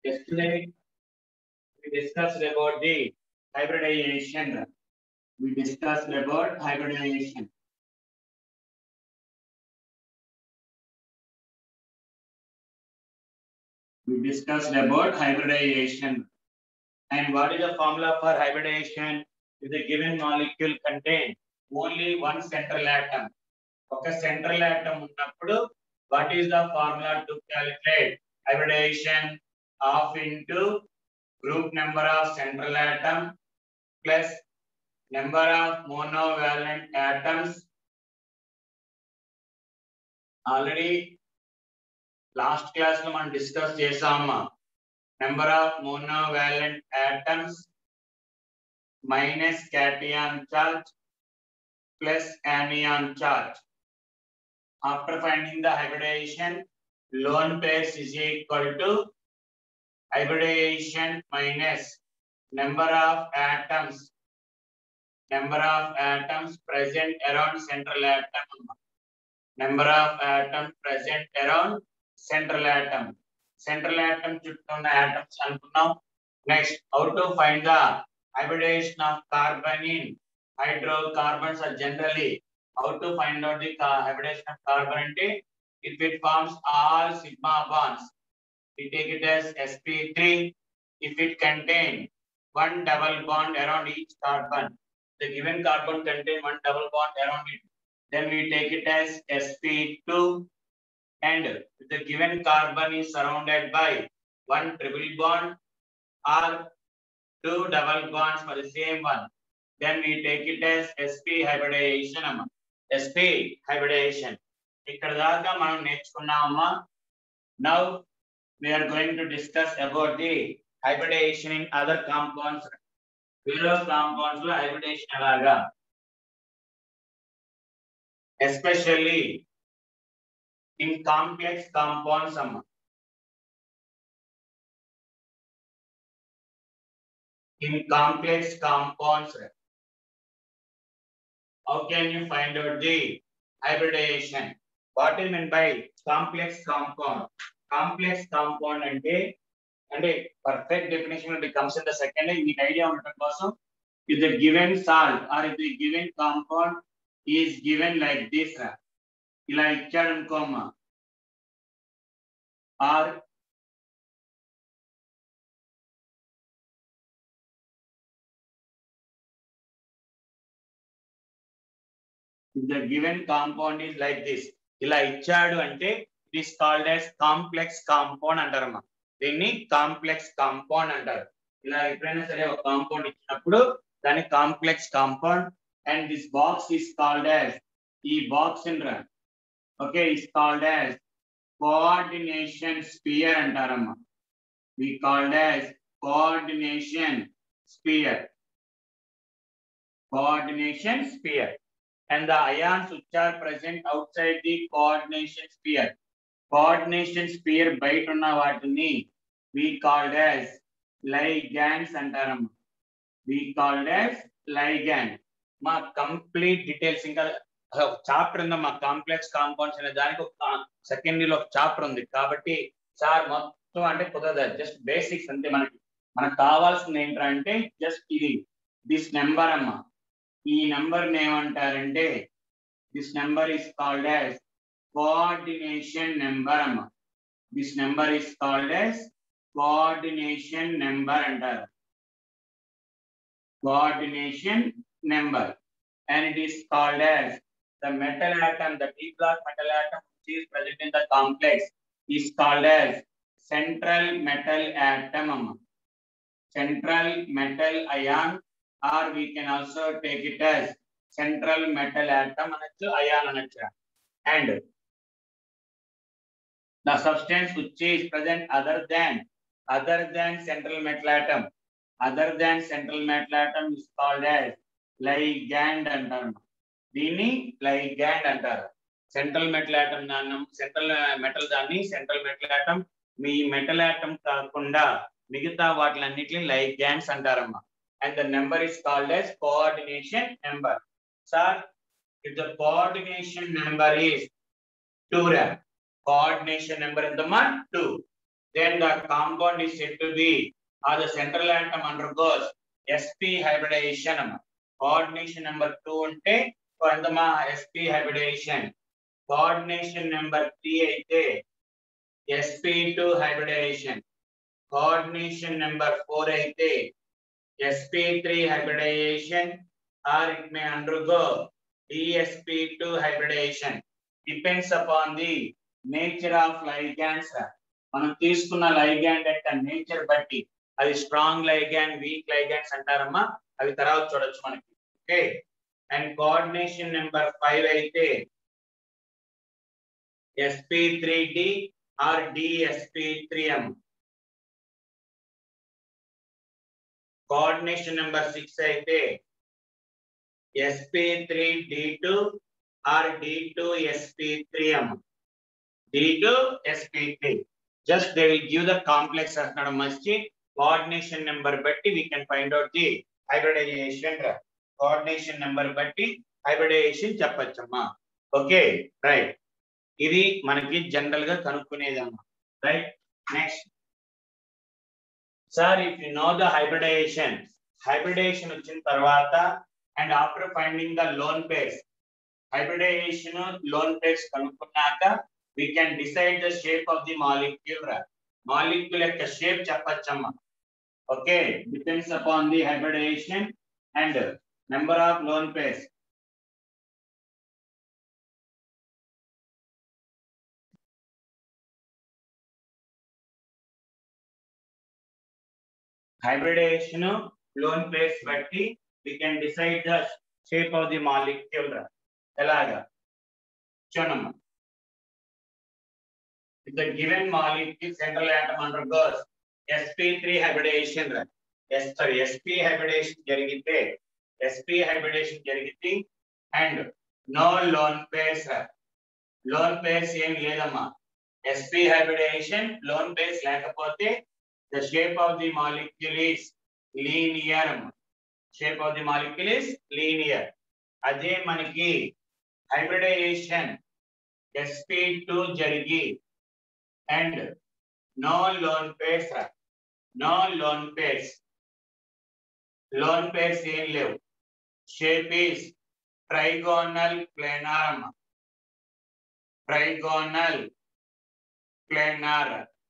Yesterday, we discussed about the hybridization. We discussed about hybridization. We discussed about hybridization. And what is the formula for hybridization? If the given molecule contain only one central atom. ఒక central atom ఉన్నప్పుడు what is the formula to calculate hybridization of into group number of central atom plus number of monovalent atoms already last class లో మనం discuss చేసామా number of monovalent atoms minus cation charge plus anion charge after finding the hybridization lone pairs is equal to hybridization minus number of atoms number of atoms present around central atom number of atoms present around central atom central atom చుట్టూ ఉన్న atoms అనుకున్నాం next how to find the hybridization of carbon in hydrocarbons are generally how to find out the ca- hybridization of carbon అంటే if it forms all sigma bonds we take it as sp3 if it contain one double bond around each carbon the given carbon contain one double bond around it then we take it as sp2 and if the given carbon is surrounded by one triple bond or two double bonds for the same one then we take it as sp hybridization అమ్మా sp hybridization ఇక్కడ దాకా మనం నేర్చుకున్నామమ్మా now we are going to discuss about the hybridization in other compounds వేరే compounds లో hybridization ఎలాగా especially in complex compounds అమ్మా in complex compounds how can you find out the hybridization what is meant by complex compound complex compound అంటే అంటే perfect definition it comes in the second మీకు idea ఉండటం కోసం if the given salt or if the given compound is given like this ఇలా ఇచ్చాడు అనుకోమ్మా or if the given compound is like this ఇలా ఇచ్చాడు అంటే it is called as complex compound అంటారమ్మా దీన్ని కాంప్లెక్స్ కాంపౌండ్ అంటారు ఇలా ఎప్పుడైనా సరే ఒక కాంపౌండ్ ఇచ్చినప్పుడు దాన్ని complex compound and this box is called as ఈ box okay is called as coordination sphere అంటారమ్మా we called as coordination sphere coordination sphere and the ions which are present outside the coordination sphere. Coordination sphere బయట ఉన్న వాటిని we called as ligands అంటారమ్మా we called as ligand మా complete details ఇంకా chapter ఉందా మా complex compounds అనే దానికి ఒక సెకండ్ లో ఒక చాప్టర్ ఉంది కాబట్టి సార్ మొత్తం అంటే కుదరదు జస్ట్ బేసిక్స్ అంతే మనకి మనకు కావాల్సింది ఏంటంటే జస్ట్ ఇది దిస్ నెంబర్ అమ్మా ఈ నెంబర్ ఏమంటారంటే this number is called as coordination number అమ్మ this number is called as coordination number అంటారు coordination number and it is called as the metal atom the T block metal atom which is present in the complex is called as central metal atom అమ్మ central metal ion or we can also take it as central metal atom అనొచ్చు ion అనొచ్చు and the substance which is present other than other than central metal atom other than central metal atom is called as ligand అంటారు దీన్ని ligand అంటారు central metal atom దాన్ని central metal దాన్ని central metal atom మీ metal atom కాకుండా మిగతా వాటిలన్నిటిని లైగ్యాండ్స్ అంటారమ్మా and the number is called as coordination number. Sir, if the coordination number is 2 RAM, coordination number in the month 2. then the compound is said to be, or the central atom undergoes sp hybridization. Coordination number two ఉంటే కొంతమా sp hybridization. Coordination number three అయితే sp2 hybridization. Coordination number four అయితే sp3 hybridization or it may undergo dsp2 hybridization. Depends upon the nature of ligands. మనం తీసుకున్న ligand యొక్క nature బట్టి అది strong ligand weak ligands అంటారమ్మా అవి తర్వాత చూడొచ్చు మనకి okay and coordination number five అయితే SP three d or dsp three um coordination number six అయితే SP three d two or d two sp three um d two sp three just they will give the complex అంటున్నాడు మర్చి coordination number బట్టి we can find out the hybridization coordination number బట్టి hybridization చెప్పచ్చమ్మా okay right ఇది మనకి general గా కనుక్కునేదమ్మా right next sir if you know the hybridization hybridization వచ్చిన తర్వాత and after finding the lone pairs hybridization lone pairs కనుక్కున్నాక we can decide the shape of the molecule. Molecule యొక్క shape చెప్పచ్చమ్మా okay depends upon the hybridization and number of lone pairs. Hybridization lone pairs బట్టి we can decide the shape of the molecule. ఎలాగా చూడమ్మా if the given molecule central atom undergoes sp3 hybridization yes sorry sp hybridization జరిగితే sp hybridization జరిగితే and no lone pairs lone pairs ఏం లేదమ్మా sp hybridization lone pairs లేకపోతే the shape of the molecule is linear shape of the molecule is linear అదే మనకి hybridization sp2 జరిగి and no lone pairs no lone pairs lone pairs ఏం లేవు shape is trigonal planar trigonal planar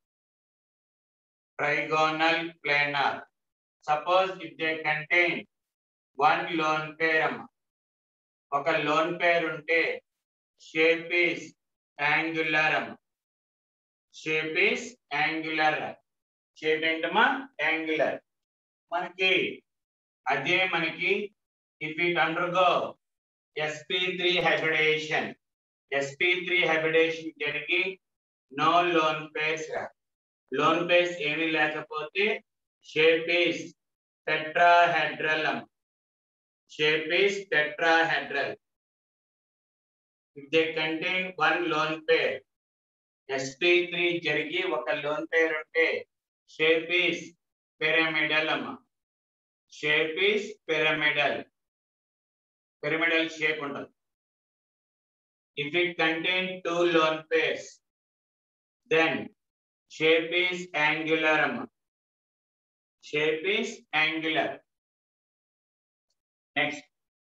trigonal planar suppose if they contain one lone pair ఒక lone pair ఉంటే shape is angular shape is angular shape ఏంటమ్మా angular మనకి అదే మనకి if it undergo sp three hybridization sp three hybridization జరిగి no lone pairs lone pairs ఏమీ లేకపోతే shape is tetrahedral shape is tetrahedral if they contain one lone pair sp3 జరిగి ఒక lone pair ఉంటే షేప్ ఈస్ పిరమిడల్ అమ్మ shape is pyramidal pyramidal shape ఉంటుంది if it contain two lone pairs then shape is angular అమ్మ shape is angular next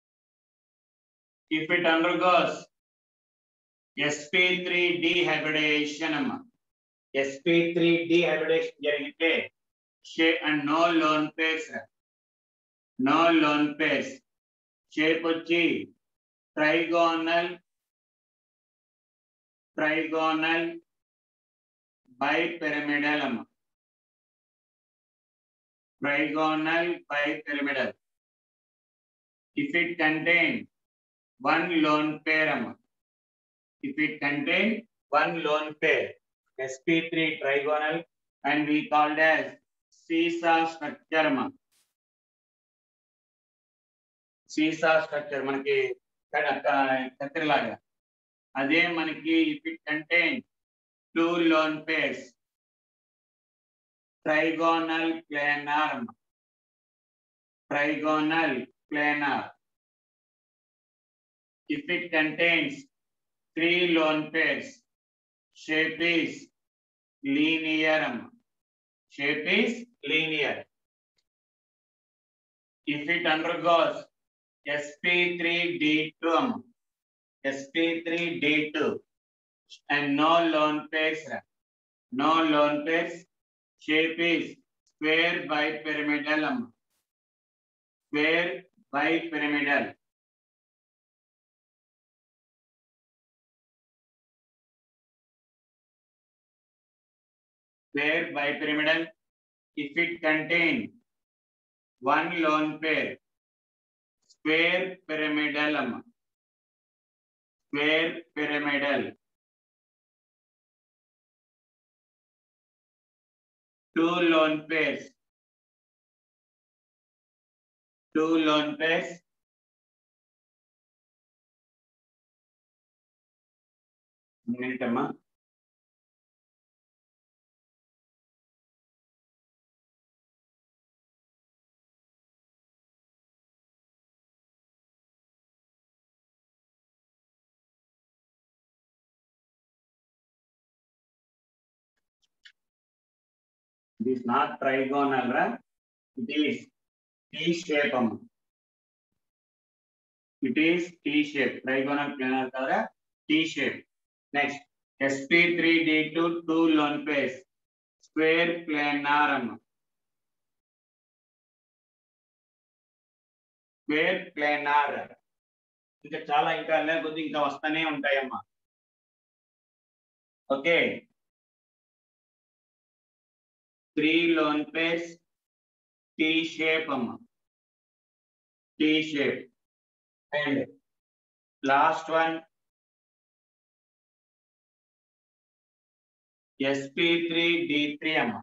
if it undergoes sp3 dehybridation అమ్మా sp3 dehybridation జరిగితే shape and no lone pairs no lone pairs shape వచ్చి trigonal trigonal bipyramidal అమ్మ trigonal bipyramidal if it contain one lone pair amma. if it contain one lone pair sp3 trigonal and we called as seesaw structure amma. seesaw structure మనకి కత్తిరిలాగా అదే మనకి if it contain two lone pairs trigonal planar amma. trigonal planar. If it contains three lone pairs, shape is linear అమ్మ shape is linear if it undergoes sp3d2 అమ్మ sp3d2 and no lone pairs no lone pairs shape is square bipyramidal అమ్మ square bipyramidal square bipyramidal if it contain one lone pair square pyramidal amma square pyramidal two lone pairs two lone pairs minute amma It is not trigonal, right? It is T shape. అమ్మ. It is T shape. Trigonal planar కదా T shape. Next, sp3d2 two lone pairs. Square planar అమ్మ. Square planar. ఇంకా చాలా ఇంకా లేకపోతే ఇంకా వస్తానే ఉంటాయమ్మా okay three lone pairs T shape amma T shape and last one sp3d3 amma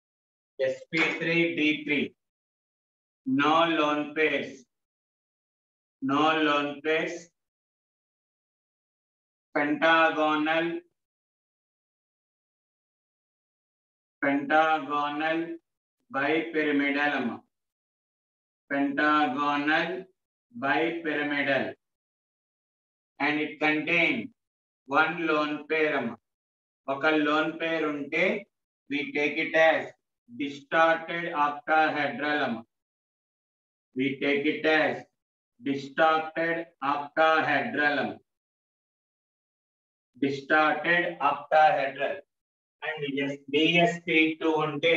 sp3d3 no lone pairs no lone pairs pentagonal pentagonal bipyramidal అమ్మ pentagonal bipyramidal and it contain one lone pair అమ్మ ఒక lone pair ఉంటే we take it as distorted octahedral అమ్మ we take it as distorted octahedral అమ్మ distorted octahedral and dsp two ఉంటే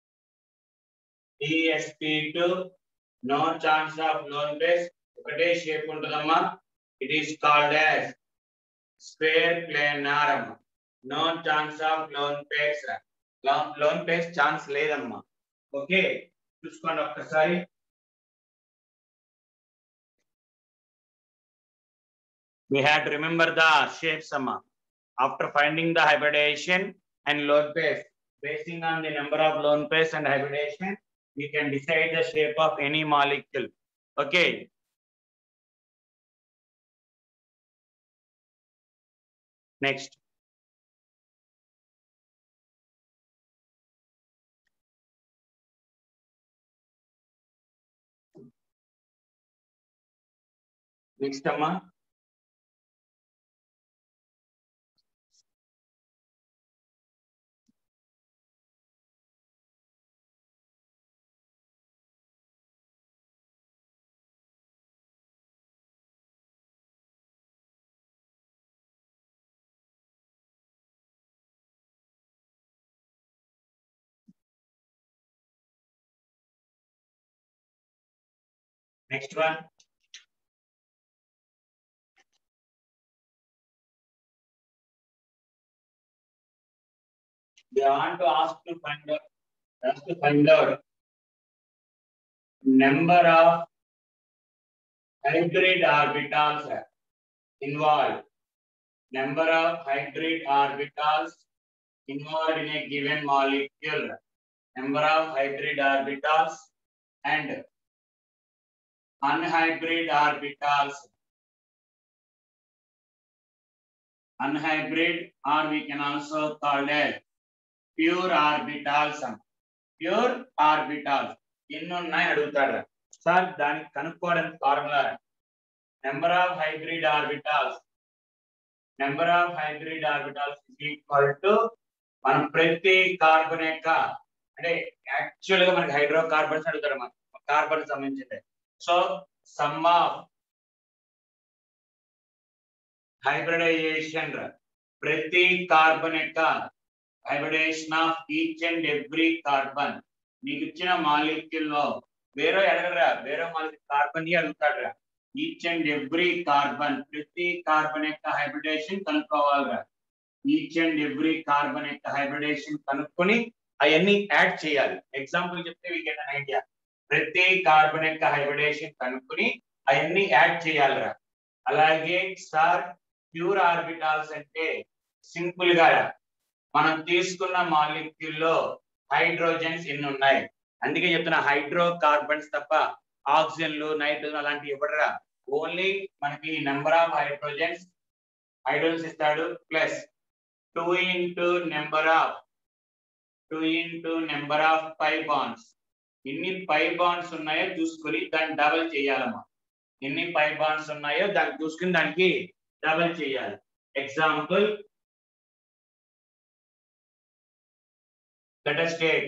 dsp two no chance of lone pairs ఒకటే shape ఉంటుందమ్మా it is called as square planar అమ్మా no chance of lone pairs lone pairs chance లేదమ్మా okay చూసుకోండి ఒక్కసారి we had to remember the shapes amma after finding the hybridization and load base. Basing on the number of lone pairs and hybridization, we can decide the shape of any molecule. Okay. Next. Next, Amma. Next one. They want to ask to find out, ask to find out number of hybrid orbitals involved. Number of hybrid orbitals involved in a given molecule. Number of hybrid orbitals and unhybrid orbitals. Unhybrid or we can also call it pure orbitals. Pure orbitals. ఎన్ని ఉన్నాయి అడుగుతాడు sir దానికి కనుక్కోవడానికి formula number of hybrid orbitals number of hybrid orbitals is equal to మనం ప్రతి carbon యొక్క అంటే actual గా మనకి హైడ్రో కార్బన్స్ అడుగుతారు మనం కార్బన్ సంబంధించింది సో సమ్ ఆఫ్ హైబ్రిడైజేషన్ ప్రతి కార్బన్ యొక్క hybridization of each and every carbon నీకు ఇచ్చిన మాలిక్యూల్ లో వేరే అడగరా వేరే మాలిక్యూల్ కార్బన్ అడుగుతాడురా ఈచ్ అండ్ ఎవ్రీ కార్బన్ ప్రతి కార్బన్ యొక్క హైబ్రిడేషన్ కనుక్కోవాలిరా ఈచ్ అండ్ ఎవ్రీ కార్బన్ యొక్క హైబ్రిడేషన్ కనుక్కొని అవన్నీ యాడ్ చేయాలి ఎగ్జాంపుల్ చెప్తే వీ గెట్ అన్ ఐడియా ప్రతి కార్బన్ యొక్క హైబ్రిడేషన్ కనుక్కొని అవన్నీ యాడ్ చేయాలిరా అలాగే సార్ ప్యూర్ ఆర్బిటాల్స్ అంటే సింపుల్ గా మనం తీసుకున్న మాలిక్యూల్ లో హైడ్రోజన్స్ ఎన్ని ఉన్నాయి అందుకే చెప్తున్నా హైడ్రో కార్బన్స్ తప్ప ఆక్సిజన్లు నైట్రోజన్ అలాంటివి ఇవ్వడరా ఓన్లీ మనకి నెంబర్ ఆఫ్ హైడ్రోజన్స్ హైడ్రోజన్స్ ఇస్తాడు plus two into number of two into number of pi bonds ఎన్ని పై బాండ్స్ ఉన్నాయో చూసుకుని దాన్ని డబల్ చేయాలమ్మా ఎన్ని పై బాండ్స్ ఉన్నాయో దాన్ని చూసుకుని దానికి డబల్ చేయాలి example let us take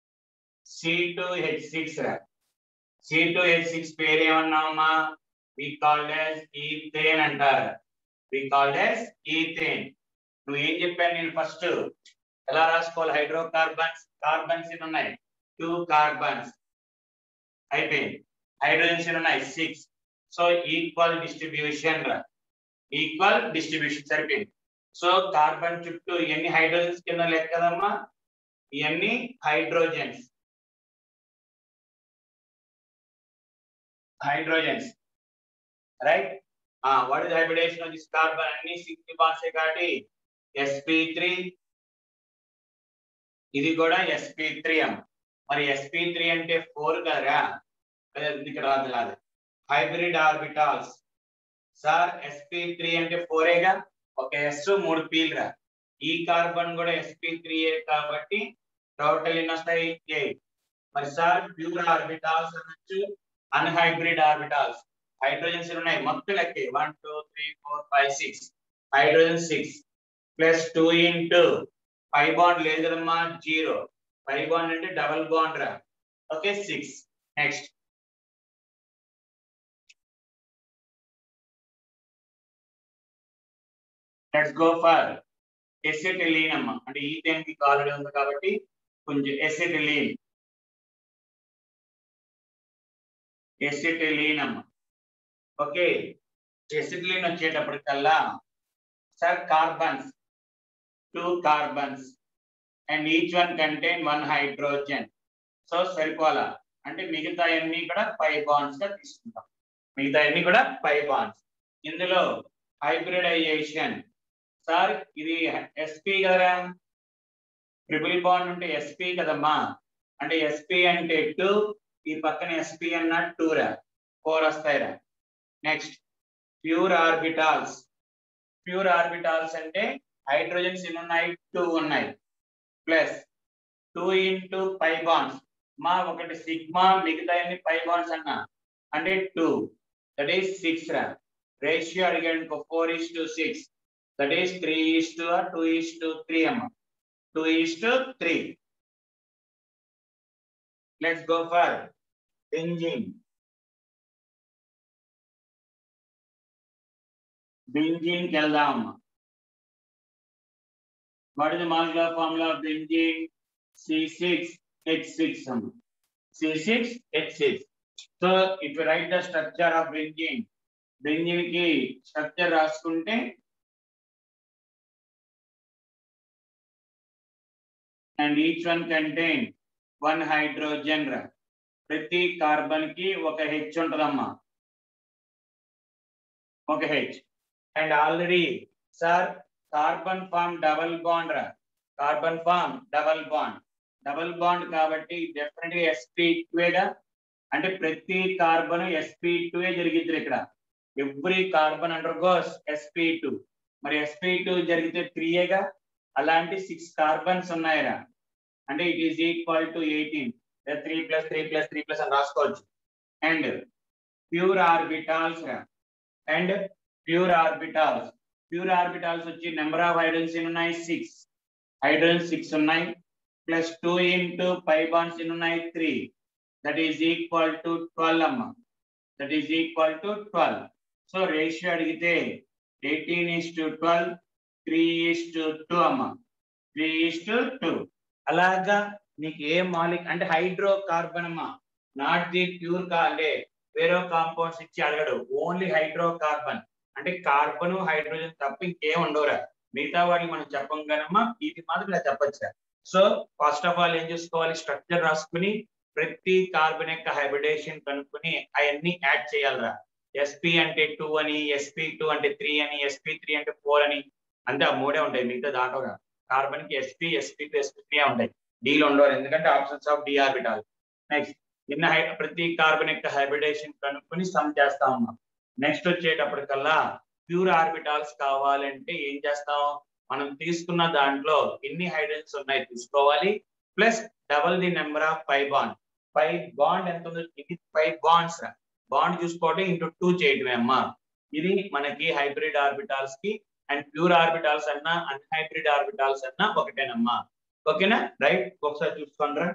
C2H6 రా C2H6 పేరు ఏమన్నామా వి కాల్డ్ as ఈథేన్ అంటారు వి కాల్డ్ as ఈథేన్ నువ్వు ఏం చెప్పాను నేను ఫస్ట్ ఎలా రాసుకోవాలి హైడ్రోకార్బన్స్ కార్బన్స్ ఎన్ని ఉన్నాయి టూ కార్బన్స్ అయిపోయింది హైడ్రోజన్స్ ఎన్ని ఉన్నాయి సిక్స్ సో ఈక్వల్ డిస్ట్రిబ్యూషన్ రా ఈక్వల్ డిస్ట్రిబ్యూషన్ సరిపోయింది సో కార్బన్ చుట్టూ ఎన్ని హైడ్రోజన్స్ కింద లెక్క కదమ్మా ఇవన్నీ hydrogens hydrogens right what is hybridization of this carbon అన్ని సిక్స్ బాండ్సే కాబట్టి sp3 ఇది కూడా sp3 అమ్మ మరి sp3 అంటే ఫోర్ కదరా అదే ఇక్కడ రాదు రాదు హైబ్రిడ్ ఆర్బిటాల్స్ సార్ sp3 అంటే ఫోరేగా ఒక ఎస్ మూడు పీల్ రా ఈ కార్బన్ కూడా sp3 కాబట్టి టోటల్ ఎన్ని వస్తాయి ఎయిట్ మరి సార్ ప్యూర్ ఆర్బిటాల్స్ అనొచ్చు అన్హైబ్రిడ్ ఆర్బిటాల్స్ హైడ్రోజన్స్ ఉన్నాయి మొత్తం లెక్కే one two three four five six hydrogen six plus two into pi bond లేదు కదమ్మా జీరో పై బాండ్ అంటే డబల్ బాండ్ రా okay six next let's go for acetylene అమ్మ అంటే ఈథేన్ కి ఆల్రెడీ ఉంది కాబట్టి కొంచెం ఎసిటిలీన్ ఎసిటిలీన్ అమ్మ ఓకే ఎసిటిలీన్ వచ్చేటప్పటికల్లా sir carbons two carbons and each one contain one hydrogen so సరిపోలా అంటే మిగతా అన్ని కూడా పై బాండ్స్ గా తీసుకుంటాం మిగతా అన్ని కూడా పై బాండ్స్ ఇందులో హైబ్రిడైజేషన్ సార్ ఇది ఎస్పీ కదరా ట్రిపుల్ బాండ్ ఉంటే ఎస్పీ కదమ్మా అంటే ఎస్పీ అంటే టూ ఈ పక్కన ఎస్పీ అన్న టూ రా ఫోర్ వస్తాయిరా next pure orbitals pure orbitals అంటే హైడ్రోజన్స్ ఎన్ని ఉన్నాయి టూ ఉన్నాయి plus two into pi bonds మా ఒకటి సిగ్మా మిగతా అన్ని పై బాండ్స్ అన్న అంటే టూ దట్ ఈస్ సిక్స్ రా రేషియో అడిగాడు four is to six that is three is to two is to three అమ్మ two is to three let's go for benzene benzene కి వెళ్దాం అమ్మ what is the molecular formula of benzene C6H6 అమ్మ C6H6 so if you write the structure of benzene benzene కి structure రాసుకుంటే and each one contain one hydrogen రా ప్రతి carbon కి ఒక హెచ్ ఉంటదమ్మా ఒక H and already sir carbon form double bond రా carbon form double bond double bond కాబట్టి డెఫినెట్ గా ఎస్పీ టూగా అంటే ప్రతి కార్బన్ ఎస్పీ టూ జరిగిద్ది ఇక్కడ every carbon undergoes sp two మరి ఎస్పీ టూ జరిగితే త్రీయేగా అలాంటి సిక్స్ కార్బన్స్ ఉన్నాయిరా అంటే it is equal to eighteen three plus three plus three plus అని రాసుకోవచ్చు అండ్ ప్యూర్ ఆర్బిటాల్స్ రా and pure orbitals pure orbitals వచ్చి నెంబర్ ఆఫ్ హైడ్రోజన్స్ ఎన్ని ఉన్నాయి సిక్స్ హైడ్రోజన్ సిక్స్ ఉన్నాయి plus two into pi bonds ఎన్ని ఉన్నాయి three that is equal to twelve అమ్మ that is equal to twelve so ratio అడిగితే eighteen is to twelve three is to two అమ్మ three is to two అలాగా నీకు ఏ మాలిక్ అంటే హైడ్రో కార్బన్ అమ్మా నాట్ ది ప్యూర్ కా అంటే వేరే కాంపౌండ్స్ ఇచ్చి అడగడు ఓన్లీ హైడ్రో కార్బన్ అంటే కార్బన్ హైడ్రోజన్ తప్ప ఇంకేం ఉండవురా మిగతా వాటికి మనం చెప్పం కనమ్మా ఇది మాత్రం ఇలా చెప్పొచ్చు సో ఫస్ట్ ఆఫ్ ఆల్ ఏం చేసుకోవాలి స్ట్రక్చర్ రాసుకుని ప్రతి కార్బన్ యొక్క హైబ్రిడేషన్ కనుక్కొని అవన్నీ యాడ్ చేయాలిరా ఎస్పి అంటే టూ అని ఎస్పి టూ అంటే త్రీ అని ఎస్పి త్రీ అంటే ఫోర్ అని అంటే ఆ మూడే ఉంటాయి మిగతా దాటోరా కార్బన్ కి SP SP two SP three ఉంటాయి డీలు ఉండవు ఎందుకంటే options of D orbital next నిన్న ప్రతి కార్బన్ యొక్క హైబ్రిడేషన్ కనుక్కొని సమ్ చేస్తా ఉన్నాం నెక్స్ట్ వచ్చేటప్పటికల్లా ప్యూర్ ఆర్బిటాల్స్ కావాలంటే ఏం చేస్తాం మనం తీసుకున్న దాంట్లో ఎన్ని హైడ్రోజన్స్ ఉన్నాయి తీసుకోవాలి plus double the number of pi bond pi bond ఎంత ఉందో ఇది ఫైవ్ బాండ్స్ బాండ్ చూసుకోవడం ఇంటూ టూ చేయడమే అమ్మా ఇది మనకి హైబ్రిడ్ ఆర్బిటాల్స్ కి అండ్ ప్యూర్ ఆర్బిటాల్స్ అన్నా అన్హైబ్రిడ్ ఆర్బిటాల్స్ అన్నా ఒకటేనమ్మా ఓకేనా రైట్ ఒకసారి చూసుకోండి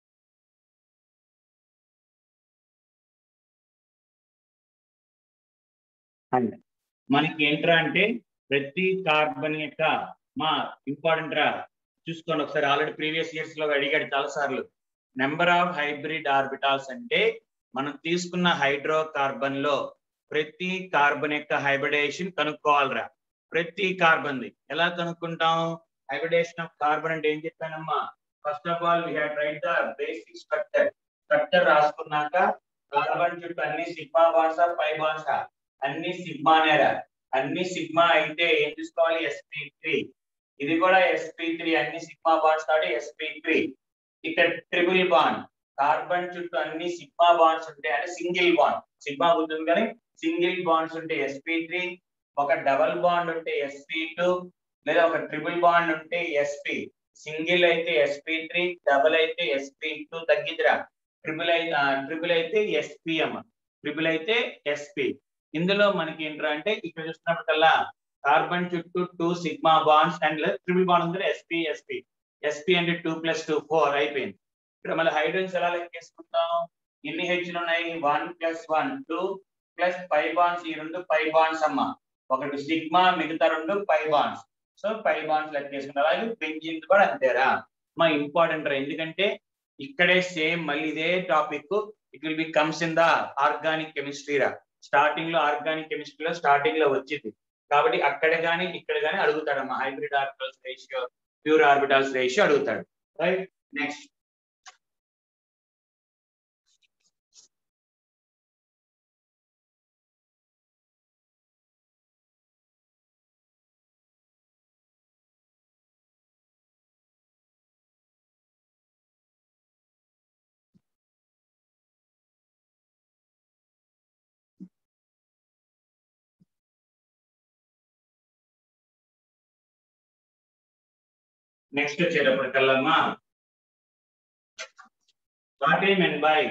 అండ్ మనకి ఏంట్రా అంటే ప్రతి కార్బన్ యొక్క మా ఇంపార్టెంట్ రా చూసుకోండి ఒకసారి ఆల్రెడీ ప్రీవియస్ ఇయర్స్ లో అడిగాడు చాలా సార్లు నెంబర్ ఆఫ్ హైబ్రిడ్ ఆర్బిటాల్స్ అంటే మనం తీసుకున్న హైడ్రో కార్బన్ లో ప్రతి కార్బన్ యొక్క హైబ్రిడేషన్ కనుక్కోవాలిరా ప్రతి కార్బన్ ది ఎలా కనుక్కుంటాం హైబ్రిడేషన్ ఆఫ్ కార్బన్ అంటే ఏం చెప్పానమ్మా first of all we had write the basic structure structure రాసుకున్నాక కార్బన్ చుట్టూ అన్ని సిగ్మా బాండ్సా పై బాండ్సా అన్ని సిగ్మానేరా అన్ని సిగ్మా అయితే ఏం తీసుకోవాలి ఎస్పీ త్రీ ఇది కూడా ఎస్పీ త్రీ అన్ని సిగ్మా బాండ్స్ కాబట్టి ఎస్పీ త్రీ ఇక్కడ ట్రిపుల్ బాండ్ కార్బన్ చుట్టూ అన్ని సిగ్మా బాండ్స్ ఉంటాయి అంటే సింగిల్ బాండ్ సిగ్మా గుర్తుంది కానీ సింగిల్ బాండ్స్ ఉంటే ఎస్పీ త్రీ ఒక డబల్ బాండ్ ఉంటే ఎస్పీ టూ లేదా ఒక ట్రిపుల్ బాండ్ ఉంటే ఎస్పీ సింగిల్ అయితే ఎస్పీ త్రీ డబల్ అయితే ఎస్పీ టూ తగ్గిద్దిరా ట్రిపుల్ అయితే ట్రిపుల్ అయితే ఎస్పీ అమ్మ ట్రిపుల్ అయితే ఎస్పీ ఇందులో మనకి ఏంటంటే అంటే ఇక్కడ చూసినప్పటికల్లా కార్బన్ చుట్టూ two sigma bonds and triple bond ఉంది ఎస్పీ ఎస్పీ ఎస్పీ అంటే టూ ప్లస్ టూ ఫోర్ అయిపోయింది ఇక్కడ మళ్ళీ హైడ్రోజన్స్ ఎలా లెక్కేసుకుంటాం ఎన్ని హెచ్లు ఉన్నాయి one plus one two plus pi bonds ఈ రెండు పై బాండ్స్ అమ్మ ఒకటి సిగ్మా మిగతా రెండు pi bonds so pi bonds లెక్కేసుకుంటాం అలాగే బెంజిన్ కూడా అంతేరా మా ఇంపార్టెంట్ రా ఎందుకంటే ఇక్కడే సేమ్ మళ్ళీ ఇదే topic it will be comes in the organic chemistry రా స్టార్టింగ్ లో ఆర్గానిక్ కెమిస్ట్రీలో స్టార్టింగ్ లో వచ్చింది కాబట్టి అక్కడ గానీ ఇక్కడ గానీ అడుగుతాడమ్మా hybrid orbitals ratio pure orbitals ratio అడుగుతాడు రైట్ నెక్స్ట్ నెక్స్ట్ వచ్చేటప్పటికల్లమ్మా what we mean by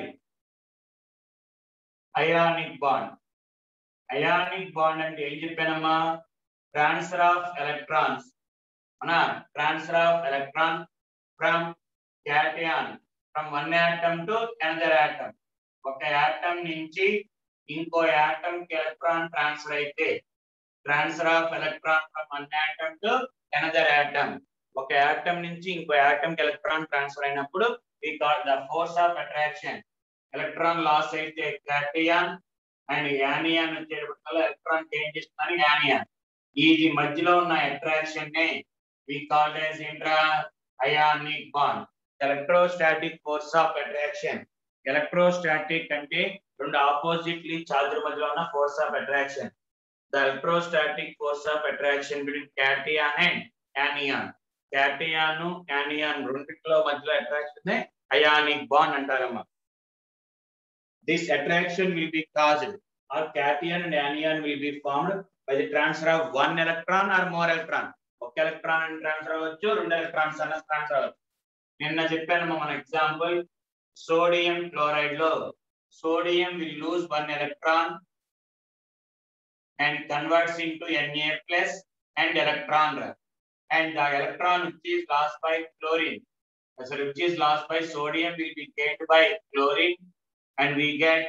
ionic bond ionic bond అంటే ఏం చెప్పానమ్మా ట్రాన్స్ఫర్ ఆఫ్ ఎలక్ట్రాన్స్ అవునా transfer of electron from cation from one atom to another atom ఒక atom నుంచి ఇంకో atom కి ఎలక్ట్రాన్ ట్రాన్స్ఫర్ అయితే transfer of electron from one atom to another atom ఒక యాటమ్ నుంచి ఇంకో యాటమ్ కి ఎలక్ట్రాన్ ట్రాన్స్ఫర్ అయినప్పుడు we call the force of attraction electron loss అయితే క్యాటియాన్ అండ్ యానియాన్ వచ్చేటప్పటికల్లా ఎలక్ట్రాన్ చేంజ్ చేస్తుందని యానియాన్ ఈ మధ్యలో ఉన్న అట్రాక్షన్ నే we call as intra ionic bond electrostatic force of attraction electrostatic అంటే రెండు ఆపోజిట్లీ చార్జ్ మధ్యలో ఉన్న force of attraction the electrostatic force of attraction between cation and anion cation anion రెండిట్లో మధ్యలో అట్రాక్షన్ అయానిక్ బాండ్ అంటారమ్మా this attraction will be caused or cation and anion will be formed by the transfer of one electron or more electron ఒక electron అని transfer అవ్వచ్చు రెండు electrons అన్న transfer అవ్వచ్చు నిన్న చెప్పాను మన ఎగ్జాంపుల్ సోడియం క్లోరైడ్ లో sodium will lose one electron and converts into Na plus and electron and the electron which is lost by chlorine, uh, sorry, which is lost by sodium will be gained by chlorine and we get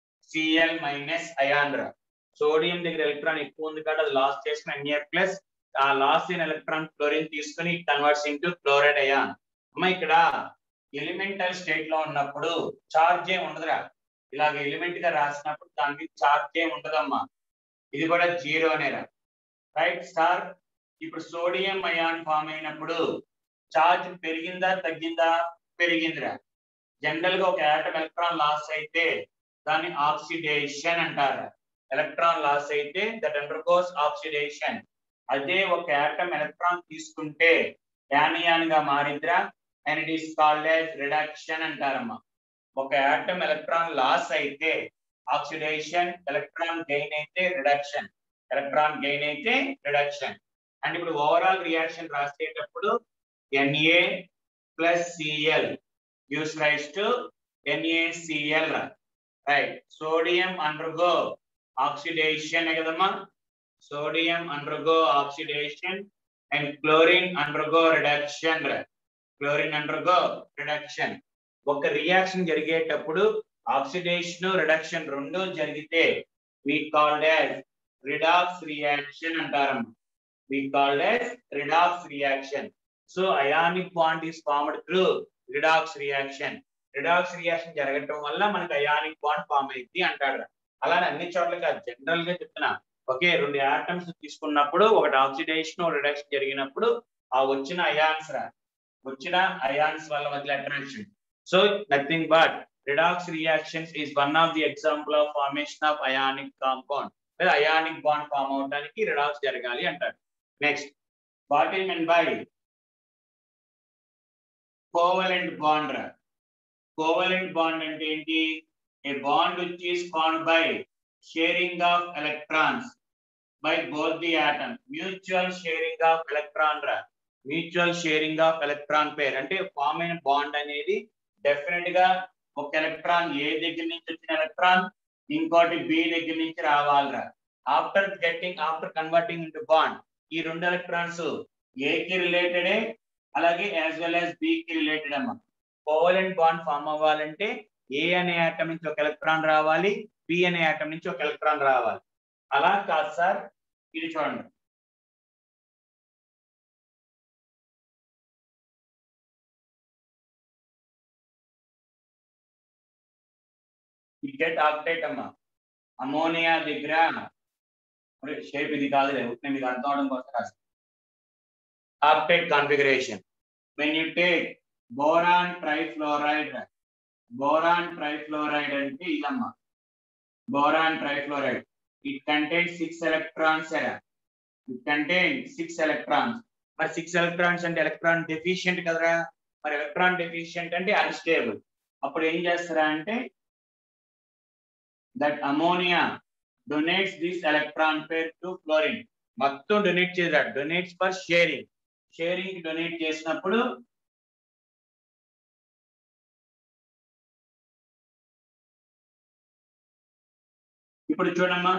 Cl minus ion రా sodium దగ్గర ఎలక్ట్రాన్ ఎక్కువ ఉంది కాబట్టి అది loss చేసిన NA plus ఆ loss అయిన ఎలక్ట్రాన్ క్లోరిన్ తీసుకుని కన్వర్ట్స్ ఇంటూ క్లోరైడ్ అయాన్ అమ్మ ఇక్కడ ఎలిమెంటల్ స్టేట్ లో ఉన్నప్పుడు చార్జ్ ఏం ఉండదురా ఇలాగ ఎలిమెంట్ గా రాసినప్పుడు దానికి చార్జ్ ఏం ఉండదమ్మా ఇది కూడా జీరోనేరా రైట్ సార్ ఇప్పుడు సోడియం అయాన్ ఫామ్ అయినప్పుడు చార్జ్ పెరిగిందా తగ్గిందా పెరిగిందిరా జనరల్ గా ఒక యాటమ్ ఎలక్ట్రాన్ లాస్ అయితే దాన్ని ఆక్సిడేషన్ అంటారు ఎలక్ట్రాన్ లాస్ అయితే దట్ అండర్గోస్ ఆక్సిడేషన్ అదే ఒక యాటమ్ ఎలక్ట్రాన్ తీసుకుంటే యానియాన్ గా మారిద్రా and it is called as reduction అంటారమ్మా ఒక యాటమ్ ఎలక్ట్రాన్ లాస్ అయితే ఆక్సిడేషన్ ఎలక్ట్రాన్ గెయిన్ అయితే రిడక్షన్ ఎలక్ట్రాన్ గెయిన్ అయితే రిడక్షన్ అండ్ ఇప్పుడు ఓవరాల్ రియాక్షన్ రాసేటప్పుడు NA plus CL gives rise to NACL right sodium undergo oxidation కదమ్మా sodium undergo oxidation and chlorine undergo reduction chlorine undergo reduction ఒక reaction జరిగేటప్పుడు oxidation reduction రెండు జరిగితే we called as redox reaction అంటారమ్మా we called as redox reaction so ionic bond is formed through redox reaction redox reaction జరగటం వల్ల మనకి ionic bond form అయింది అంటాడు అలానే అన్ని చోట్ల కాదు జనరల్ గా చెప్తున్నా ఓకే రెండు ఆటమ్స్ తీసుకున్నప్పుడు ఒకటి ఆక్సిడేషన్ రిడక్షన్ జరిగినప్పుడు ఆ వచ్చిన అయాన్స్ రా వచ్చిన అయాన్స్ వల్ల వదిలే attraction so nothing but redox reactions is one of the example of formation of ionic compound లేదా అయానిక్ బాండ్ ఫామ్ అవడానికి రిడాక్స్ జరగాలి అంటారు next what we mean by covalent bond రా కోవలెంట్ బాండ్ అంటే ఏంటి a bond which is form by sharing of electrons by both the atom mutual sharing of electron రా mutual sharing of electron pair అంటే form అయిన bond అనేది definite గా ఒక electron ఏ దగ్గర నుంచి వచ్చిన ఎలక్ట్రాన్ ఇంకోటి బి దగ్గర నుంచి రావాలిరా after getting after converting into bond ఈ రెండు ఎలక్ట్రాన్స్ ఏకి రిలేటెడే అలాగే యాజ్ వెల్ యాజ్ బి కి రిలేటెడ్ అమ్మా కోవలెంట్ బాండ్ ఫామ్ అవ్వాలంటే ఏ అనే ఆటం నుంచి ఒక ఎలక్ట్రాన్ రావాలి బి అనే ఆటం నుంచి ఒక ఎలక్ట్రాన్ రావాలి అలా కాదు సార్ ఇది చూడండి ఈ గెట్ ఆక్టేట్ అమ్మా అమోనియా దగ్గర షేప్ ఇది కాదు ఉట్నే మీకు అర్థం అవడం కోసం రాసి octet configuration when you take boron trifluoride boron trifluoride అంటే ఇదమ్మా boron trifluoride it contain six electrons it contain six electrons మరి సిక్స్ ఎలక్ట్రాన్స్ అంటే ఎలక్ట్రాన్ డెఫిషియంట్ కదరా మరి ఎలక్ట్రాన్ డెఫిషియంట్ అంటే అన్స్టేబుల్ అప్పుడు ఏం చేస్తారా అంటే that ammonia donates this electron pair to fluorine మొత్తం డొనేట్ చేశాడు donates for sharing sharing donate చేసినప్పుడు ఇప్పుడు చూడమ్మా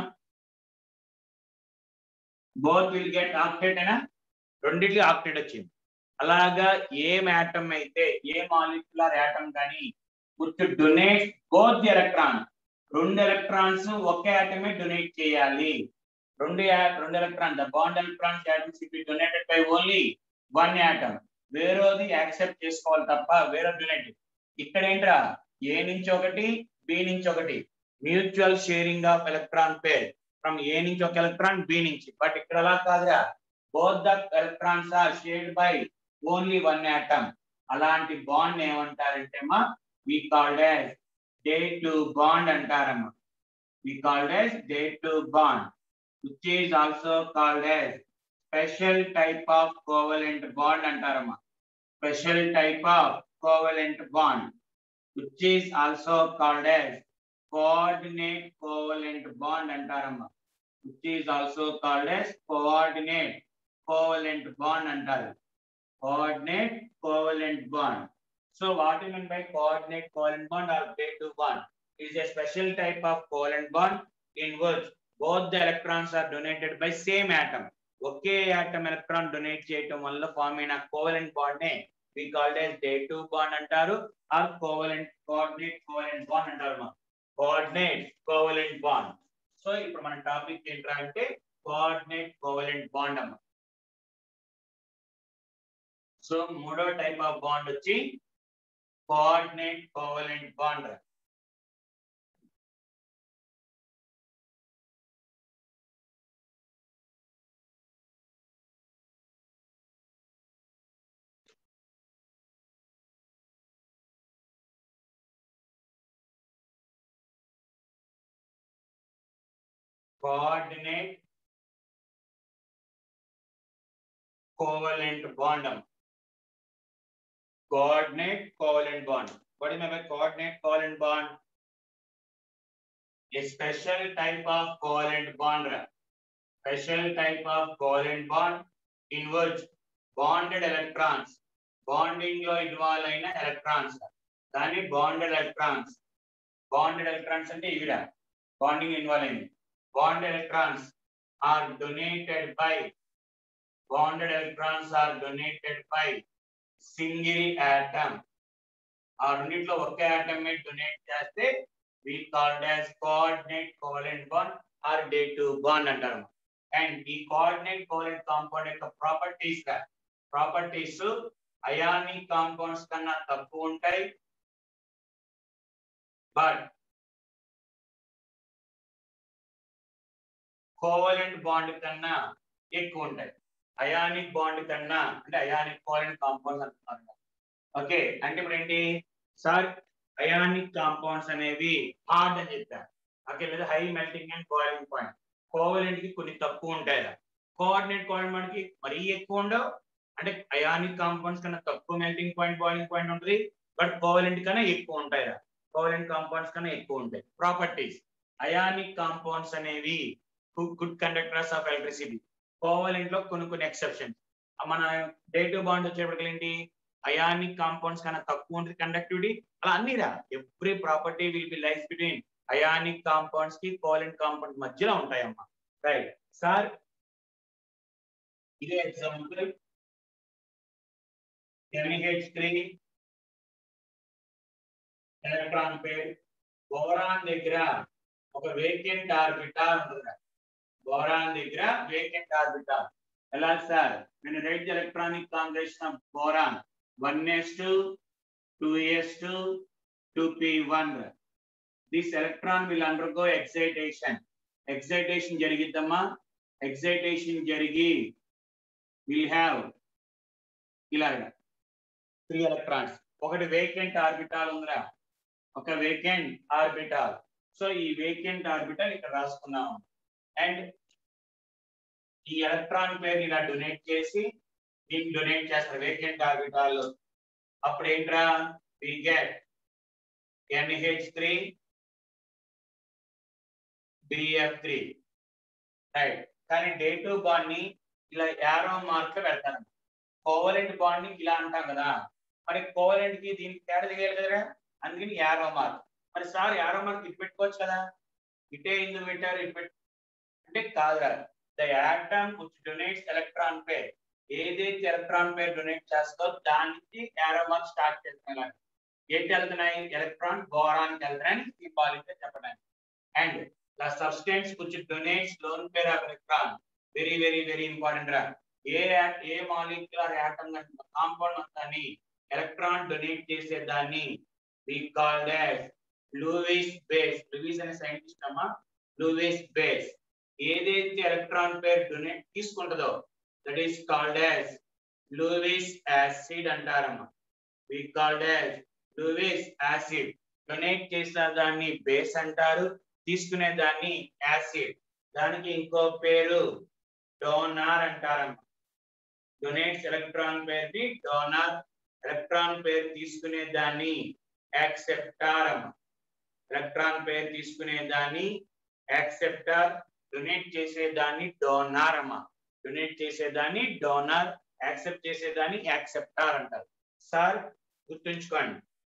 బోత్ విల్ గెట్ ఆక్టేట్ అయినా రెండిట్లు ఆక్టేట్ వచ్చింది అలాగా ఏ యాటమ్ అయితే ఏ మాలిక్యులర్ యాటమ్ కానీ with donate both the electron రెండు ఎలక్ట్రాన్స్ ఒకే యాటమే డొనేట్ చేయాలి రెండు రెండు electron the bond electrons atoms be donated by only one atom వేరేది యాక్సెప్ట్ చేసుకోవాలి తప్ప వేరే డొనేట్ ఇక్కడ ఏంట్రా ఏ నుంచి ఒకటి బి నుంచి ఒకటి mutual sharing of electron pair from A నుంచి ఒక ఎలక్ట్రాన్ బి నుంచి బట్ ఇక్కడ అలా కాదురా both the electrons are shared by only one atom అలాంటి బాండ్ ఏమంటారంటే మా we called as dative bond అంటారమ్మా we called as dative bond which is also called as special type of covalent bond అంటారమ్మా special type of covalent bond which is also called as coordinate covalent bond అంటారమ్మా which is also called as coordinate covalent bond అంటారు coordinate covalent bond so what you mean by coordinate covalent bond or dative bond is a special type of covalent bond in which both the electrons are donated by same atom ఒకే atom electron donate చేయటం వల్ల form అయిన covalent bond నే we called as dative bond అంటారు or covalent coordinate covalent bond అంటారు మా coordinate covalent bond so ఇప్పుడు మన టాపిక్ ఏంట్రా అంటే కోఆర్డినేట్ కోవలెంట్ బాండ్ అమ్మ సో మూడో టైప్ ఆఫ్ బాండ్ వచ్చి coordinate covalent bond coordinate covalent bond అమ్మ. coordinate covalent bond what is meant by coordinate covalent bond a special type of covalent bond ra. special type of covalent bond in which bonded electrons bonding లో involve అయిన electrons దాన్ని bonded electrons bonded electrons అంటే ఇవిడ bonding involve అయింది bond electrons are donated by bonded electrons are donated by single atom ఆ రెండిట్లో ఒకే atom ని donate చేస్తే we called as coordinate covalent bond or dative bond అంటారు and ఈ coordinate covalent compound యొక్క ప్రాపర్టీస్ ప్రాపర్టీస్ అయానిక్ కాంపౌండ్స్ కన్నా తక్కువ ఉంటాయి బట్ కోవలెంట్ బాండ్ కన్నా ఎక్కువ ఉంటాయి అయానిక్ బాండ్ కన్నా అంటే అయానిక్ కోవలెంట్ కాంపౌండ్స్ అంటున్నారు ఓకే అంటే ఇప్పుడు ఏంటి సార్ అయానిక్ కాంపౌండ్స్ అనేవి హార్డ్ అని చెప్పారు ఓకే లేదా high melting and boiling point covalent కి కొన్ని తక్కువ ఉంటాయి కోఆర్డినేట్ కోవలెంట్ బాండ్ మరీ ఎక్కువ ఉండవు అంటే అయానిక్ కాంపౌండ్స్ కన్నా తక్కువ మెల్టింగ్ పాయింట్ బాయిలింగ్ పాయింట్ ఉంటుంది బట్ కోవలెంట్ కన్నా ఎక్కువ ఉంటాయి కోవలెంట్ కాంపౌండ్స్ కన్నా ఎక్కువ ఉంటాయి ప్రాపర్టీస్ అయానిక్ కాంపౌండ్స్ అనేవి good conductors of electricity covalent లో కొన్ని కొన్ని ఎక్సెప్షన్ మన డే టు బాండ్ వచ్చేప్పటికి ఏంటి అయానిక్ కాంపౌండ్స్ కన్నా తక్కువ ఉంటుంది కండక్టివిటీ అలా అన్నిరా every property will be life between ionic compounds కి కోవలెంట్ కాంపౌండ్స్ మధ్యలో ఉంటాయమ్మా రైట్ సార్ ఇదే example NH three electron pair boron దగ్గర ఒక వేకెంట్ ఆర్బిటాల్ ఉంటుంది బోరాన్ దగ్గర వేకెంట్ ఆర్బిటాల్ ఎలా సార్ నేను right electronic combination of boron one S two two S two two P one this electron will undergo excitation excitation జరిగిద్దమ్మా excitation జరిగి will have ఇలాగా three electrons ఒకటి vacant orbital ఉందిరా ఒక vacant orbital so ఈ vacant orbital ఇక్కడ రాసుకున్నాం and ఈ ఎలక్ట్రాన్ పేరు ఇలా డొనేట్ చేసి దీన్ని డొనేట్ చేస్తారు వేకెంట్ ఆర్బిటాల్ అప్పుడు ఏంట్రా we get NH three BF three right కానీ డే టు బాండ్ ని ఇలా యారో మార్క్ లో పెడతారు కోవలెంట్ బాండ్ ని ఇలా అంటాం కదా మరి కోవలెంట్ కి దీనికి తేడా తెలియాలి కదరా అందుకని యారో మార్క్ మరి సార్ యారో మార్క్ ఇటు పెట్టుకోవచ్చు కదా ఇటే ఎందుకు పెట్టారు ఇటు పెట్టు అంటే కాదురా the atom which donates electron pair ఏదైతే ఎలక్ట్రాన్ పేర్ డొనేట్ చేస్తో దానికి యారో మార్క్ స్టార్ట్ చేస్తున్నాయి ఏంటి వెళ్తున్నాయి ఎలక్ట్రాన్ బోరాన్కి వెళ్తున్నాయని సింబాల్ అయితే చెప్పడానికి and the substance which donates lone pair of electron very very very important రా ఏ ఏ మాలిక్యులర్ యాటమ్ కాంపౌండ్ మొత్తాన్ని ఎలక్ట్రాన్ డొనేట్ చేసే దాన్ని we called as Lewis base Lewis అనే సైంటిస్ట్ అమ్మా లూయిస్ బేస్ ఏదైతే ఎలక్ట్రాన్ పేర్ డొనేట్ తీసుకుంటుందో that is called as Lewis acid అంటారమ్మా we called as Lewis acid donate చేసిన దాన్ని బేస్ అంటారు తీసుకునే దాన్ని యాసిడ్ దానికి ఇంకో పేరు డోనార్ అంటారమ్మా డొనేట్స్ ఎలక్ట్రాన్ పేర్ ని డోనార్ ఎలక్ట్రాన్ పేరు తీసుకునే దాన్ని యాక్సెప్టార్ అమ్మా ఎలక్ట్రాన్ పేరు తీసుకునే దాన్ని యాక్సెప్టార్ డొనేట్ చేసే దాన్ని డోనార్ అమ్మా డొనేట్ చేసేదాన్ని డోనార్ యాక్సెప్ట్ చేసేదాన్ని యాక్సెప్టార్ అంటారు సార్ గుర్తుంచుకోండి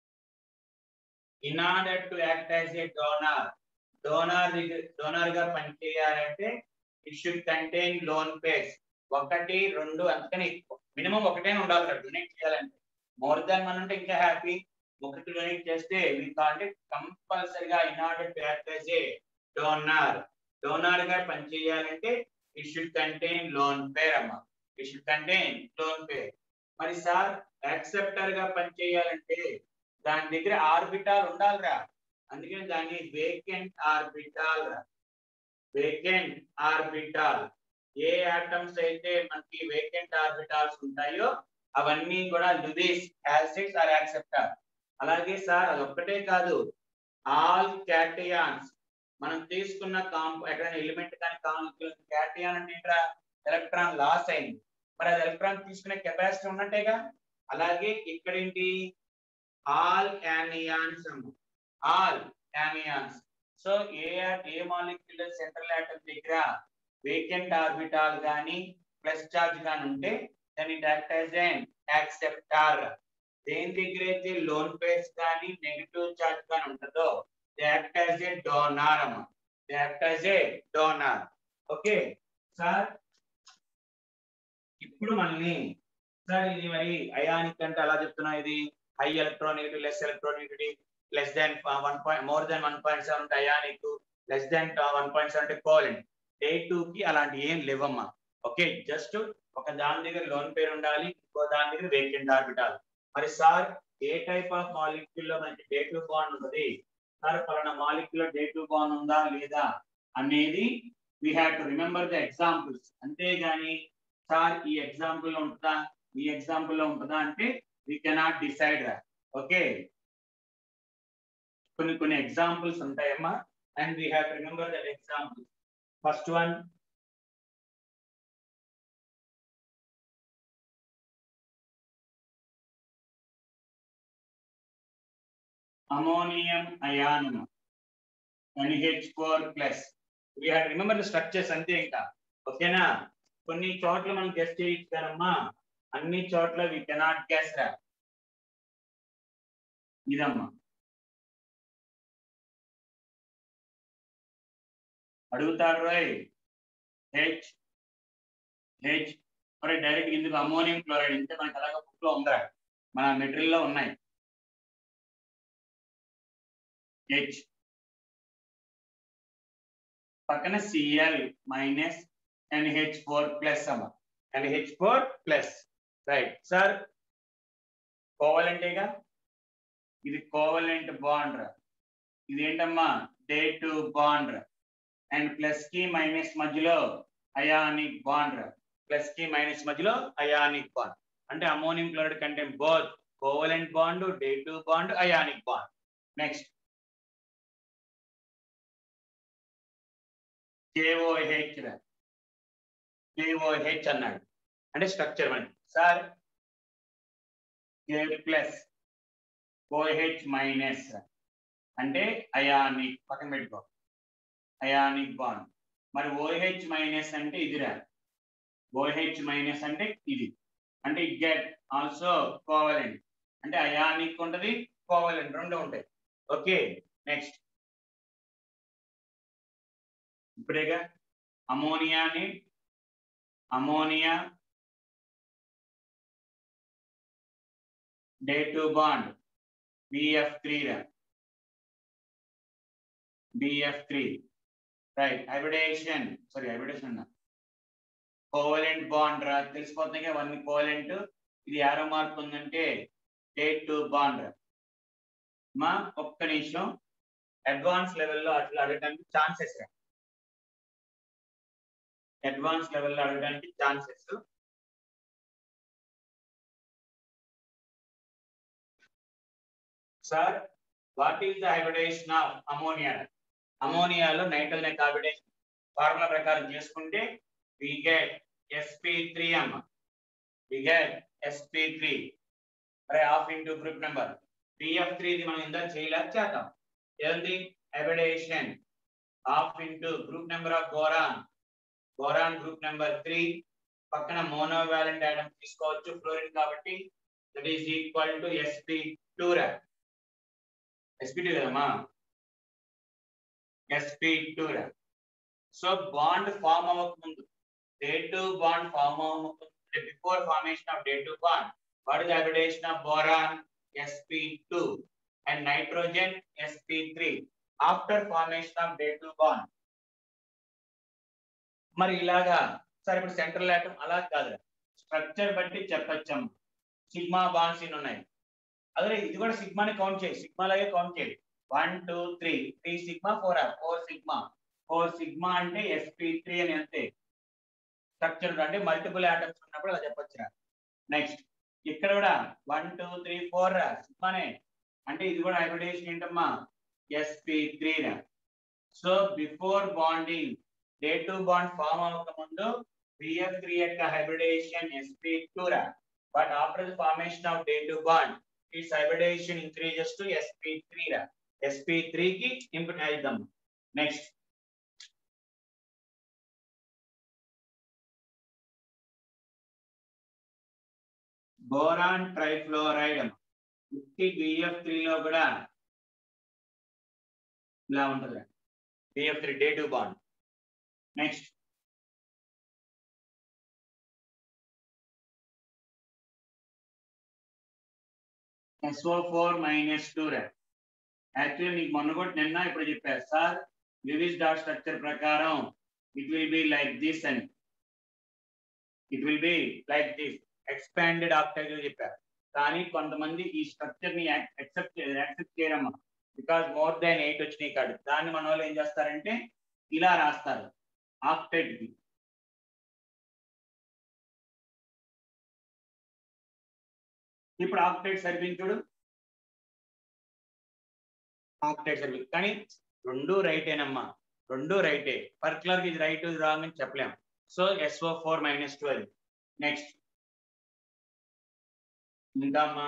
in order to act as a donor donor donor గా పనిచేయాలంటే it should contain lone pairs ఒకటి రెండు అందుకని మినిమం ఒకటే ఉండాలి సార్ డొనేట్ చేయాలంటే మోర్ దాన్ వన్ అంటే ఇంకా హ్యాపీ ఒకటి డొనేట్ చేస్తే మీ కాంటే కంపల్సరిగా in order to act as a donor donor గా పనిచేయాలంటే it should contain lone pair అమ్మా it should contain lone pair మరి సార్ యాక్సెప్టర్ గా పనిచేయాలంటే దాని దగ్గర ఆర్బిటాల్ ఉండాలిరా అందుకని దాన్ని వేకెంట్ ఆర్బిటాల్ రా వేకెంట్ ఆర్బిటాల్ ఏ ఆటమ్స్ అయితే మనకి వేకెంట్ ఆర్బిటాల్స్ ఉంటాయో అవన్నీ కూడా లుబీస్ యాసిడ్స్ ఆర్ యాక్సెప్టర్ అలాగే సార్ అదొక్కటే కాదు ఆల్ క్యాటియాన్స్ మనం తీసుకున్న కాంప ఎక్కడైనా ఎలిమెంట్ కానీ క్యాటియాన్ అంటే ఏంట్రా ఎలక్ట్రాన్ లాస్ అయింది మరి అది ఎలక్ట్రాన్ తీసుకునే కెపాసిటీ ఉన్నట్టేగా అలాగే ఇక్కడ ఏంటి all anions all anions so ఏ ఏ మాలిక్యులర్ సెంట్రల్ ఆటమ్ దగ్గర వేకెంట్ ఆర్బిటాల్ గాని ప్లస్ చార్జ్ గాని ఉంటే దాన్ని యాక్ట్ యాజ్ ఎన్ యాక్సెప్టార్ దేని దగ్గర అయితే లోన్ పేస్ కానీ నెగిటివ్ చార్జ్ కానీ ఉంటుందో యాక్ట్ యాజ్ ఏ డోనార్ అమ్మ act as a donor okay sir ఇప్పుడు మళ్ళీ సార్ ఇది మరి అయానిక్ అంటే అలా చెప్తున్నా ఇది high electronic less electronic less than one point more than one point seven అంటే ionic less than one point seven అంటే కోలెంట్ డే టూ కి అలాంటి ఏం లేవమ్మా ఓకే జస్ట్ ఒక దాని దగ్గర లోన్ పేరు ఉండాలి ఇంకో దాని దగ్గర వేకెంట్ ఆర్బిటాల్ మరి సార్ ఏ టైప్ ఆఫ్ మాలిక్యూల్ లో మనకి డే టూ బాండ్ ఉన్నది సార్ పలానా మాలిక్యూల్ లో డే టూ బాండ్ ఉందా లేదా అనేది we have to remember the examples అంతేగాని సార్ ఈ ఎగ్జాంపుల్ లో ఉంటుందా ఈ ఎగ్జాంపుల్ లో ఉంటుందా అంటే వీ కెనాట్ డిసైడ్ ఓకే కొన్ని కొన్ని ఎగ్జాంపుల్స్ ఉంటాయమ్మా and we have to remember that example first one ammonium ion NH4 plus we have remember the structures అంతే ఇంకా ఓకేనా కొన్ని చోట్ల మనం గెస్ట్ చేయొచ్చు కదమ్మా అన్ని చోట్ల వి కెనాట్ గెస్ రా ఇదమ్మా అడుగుతారు రోయ్ హెచ్ హెచ్ మరి డైరెక్ట్ ఇందుకు అమోనియం క్లోరైడ్ ఇంతే మనకి అలాగే బుక్ లో ఉందా మన మెటీరియల్ లో ఉన్నాయి హెచ్ పక్కన CL minus NH four plus అమ్మ NH four plus right sir కోవలెంటేగా ఇది కోవలెంట్ బాండ్ రా ఇది ఏంటమ్మా డే టు బాండ్ రా అండ్ ప్లస్ కి మైనస్ మధ్యలో అయానిక్ బాండ్ రా ప్లస్ కి మైనస్ మధ్యలో అయానిక్ బాండ్ అంటే అమోనియం క్లోరైడ్ కంటే both covalent bond dative bond ionic bond next KOH రా కేఓహెచ్ అన్నాడు అంటే స్ట్రక్చర్ మనకి sir K plus OH minus అంటే అయానిక్ పక్కన పెట్టుకో అయానిక్ బాండ్ మరి ఓహెచ్ మైనస్ అంటే ఇదిరా ఓహెచ్ మైనస్ అంటే ఇది అంటే ఇట్ గెట్ ఆల్సో కోవలెంట్ అంటే అయానిక్ ఉంటది కోవలెంట్ రెండు ఉంటాయి ఓకే నెక్స్ట్ ఇప్పుడేగా అమోనియాని ammonia dative bond BF three రా BF three right hybridisation sorry hybridisation అన్నా కోవలెంట్ బాండ్ రా తెలిసిపోతుంది వన్ కోవలెంట్ ఇది యారో మార్క్ ఉందంటే డే టు బాండ్ మా ఒక్క నిమిషం అడ్వాన్స్ లెవెల్లో అట్లా అడగడానికి ఛాన్సెస్ రా అడ్వాన్స్ లెవెల్లో అడగడానికి chances sir what is the hybridisation of ammonia అమోనియాలో నైట్రోజన్ కార్బిడేషన్ ఫార్ములా ప్రకారం చేసుకుంటే వి గెట్ ఎస్పీ త్రీ అమ్మ వి గెట్ ఎస్పీ త్రీ అరే half into group number PF three ఇది మనం ఇందాక చేయలేక చేద్దాం ఏంది hybridisation half into group number of boron boron group number three పక్కన మోనోవాలెంట్ ఐటమ్ తీసుకోవచ్చు ఫ్లోరిన్ కాబట్టి that is equal to SP two రా ఎస్పీ టూ కదమ్మా ఎస్పీ టూ రా సో బాండ్ ఫామ్ అవ్వక ముందు day two bond form before formation of day two bond what is the hybridization of boron sp2 and nitrogen sp3 after formation of day two bond మరి ఇలాగా సరే ఇప్పుడు central atom అలా కాదు structure బట్టి చెప్పచ్చం sigma bonds ఇన్ని ఉన్నాయి అదే ఇది కూడా సిగ్మాని కౌంట్ చేయి సిగ్మా లాగే కౌంట్ చేయి one two three three sigma four four sigma four sigma అంటే ఎస్పీ త్రీ అని అంతే స్ట్రక్చర్ అంటే మల్టిపుల్ ఆటమ్స్ ఉన్నప్పుడు అలా చెప్పొచ్చు నెక్స్ట్ ఇక్కడ కూడా వన్ టూ త్రీ ఫోర్ సిగ్మానే అంటే ఇది కూడా హైబ్రిడేషన్ ఏంటమ్మా SP three so before bonding dative bond form అవ్వక ముందు బిఎఫ్ త్రీ యొక్క హైబ్రిడేషన్ ఎస్పీ టూ రా but after the formation of dative bond it's hybridisation increases to SP three రా ఎస్పీ త్రీ కి input అయిద్దాం next boron trifluoride ఉత్తి BF త్రీలో కూడా ఇలా ఉంటుంది BF three dative bond next SO four minus two రే actually నీకు మొన్న కూడా నిన్న ఇప్పుడు చెప్పారు సార్ లివిస్ డాట్ స్ట్రక్చర్ ప్రకారం it will be like this అని it will be like this expanded octet చెప్పారు కానీ కొంతమంది ఈ స్ట్రక్చర్ ని యాక్సెప్ట్ యాక్సెప్ట్ చేయరమ్మా బికాస్ మోర్ దాన్ ఎయిట్ వచ్చినాయి కాదు దాన్ని మన వాళ్ళు ఏం చేస్తారంటే ఇలా రాస్తారు ఆక్టైడ్ కి ఇప్పుడు ఆక్టైడ్ సర్వింగ్ చూడు ఆక్టైడ్ సర్వింగ్ కానీ రెండు రైటేనమ్మా రెండు రైటే పర్టికులర్ ఇది రైట్ రాంగ్ అని చెప్పలేం so SO four minus two అది నెక్స్ట్ ఇంకా అమ్మా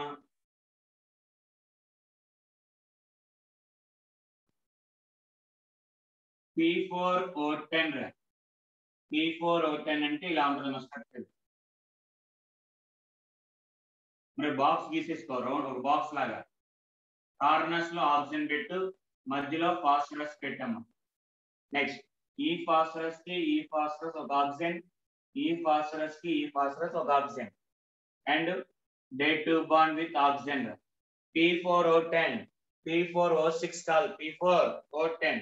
P four O ten P four O ten అంటే ఇలా ఉంటుంది స్ట్రక్చర్ మరి బాక్స్ గీసేసుకో రౌండ్ ఒక బాక్స్ లాగా కార్నర్స్ లో ఆక్సిజన్ పెట్టు మధ్యలో ఫాస్ఫరస్ పెట్టమ్మా నెక్స్ట్ ఈ ఫాస్ఫరస్ కి ఈ ఫాస్ఫరస్ ఒక ఆక్సిజన్ ఈ ఫాస్ఫరస్ కి ఈ ఫాస్ఫరస్ ఒక oxygen and dative bond with oxygen P four O ten P four O six కాదు పి ఫోర్ ఓ టెన్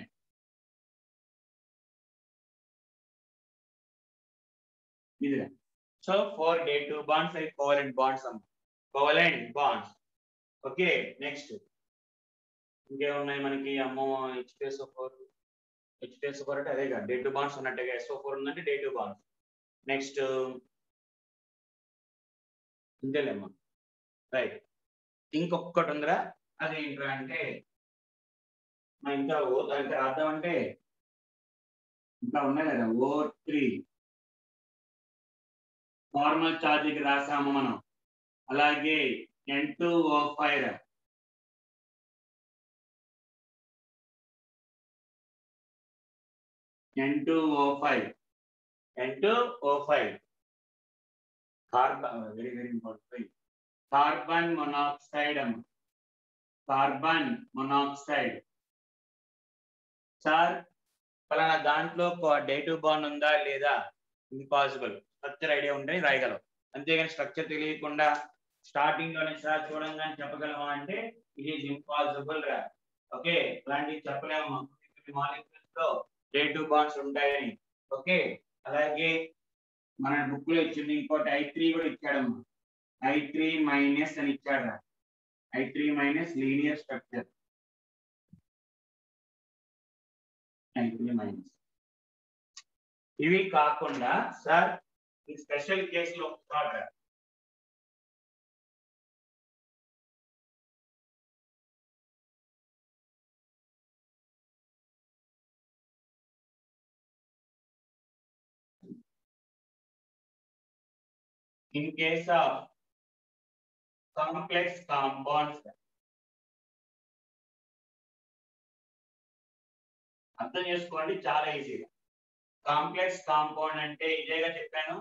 ఇది so four dative bonds అవి కోవలెంట్ బాండ్స్ అమ్మ కోవలెంట్ బాండ్స్ ఓకే నెక్స్ట్ ఇంకేమున్నాయి మనకి అమ్మో హెచ్పిఎస్ఓ four హెచ్పిఎస్ఓ four అంటే అదే కదా డే టు బాండ్స్ ఉన్నట్టుగా ఎస్ఓ ఫోర్ ఉందంటే డే టు బాండ్స్ నెక్స్ట్ ఇంతేలేమ్మా రైట్ ఇంకొకటి ఉందిరా అది ఏంట్రా అంటే ఇంకా ఓ దానికి రాద్దాం అంటే ఇంకా ఉన్నాయి కదా ఓ త్రీ నార్మల్ ఛార్జ్కి రాసాము మనం అలాగే N two O five N two O five N two O five carbon very very important carbon monoxide అమ్మ కార్బన్ మొనాక్సైడ్ సార్ ఫలానా దాంట్లో డే టు బాండ్ ఉందా లేదా ఇంపాసిబుల్ స్ట్రక్చర్ ఐడియా ఉంటే రాయగలం అంతేగాని స్ట్రక్చర్ తెలియకుండా స్టార్టింగ్ లోనే సార్ చూడంగానే చెప్పగలమా అంటే ఇట్ ఈస్ ఇంపాసిబుల్ రా ఓకే ఇలాంటివి చెప్పలేము మాలిక్యూల్స్ లో డే టు బాండ్స్ ఉంటాయని ఓకే అలాగే మన బుక్ లో ఇచ్చింది ఇంకోటి ఐ త్రీ కూడా ఇచ్చాడమ్మా ఐ త్రీ మైనస్ అని ఇచ్చాడు I three minus linear structure I three minus ఇవి కాకుండా సార్ ఈ స్పెషల్ కేసులో ఒక in case of complex compounds అర్థం చేసుకోండి చాలా ఈజీగా కాంప్లెక్స్ కాంపౌండ్ అంటే ఇదేగా చెప్పాను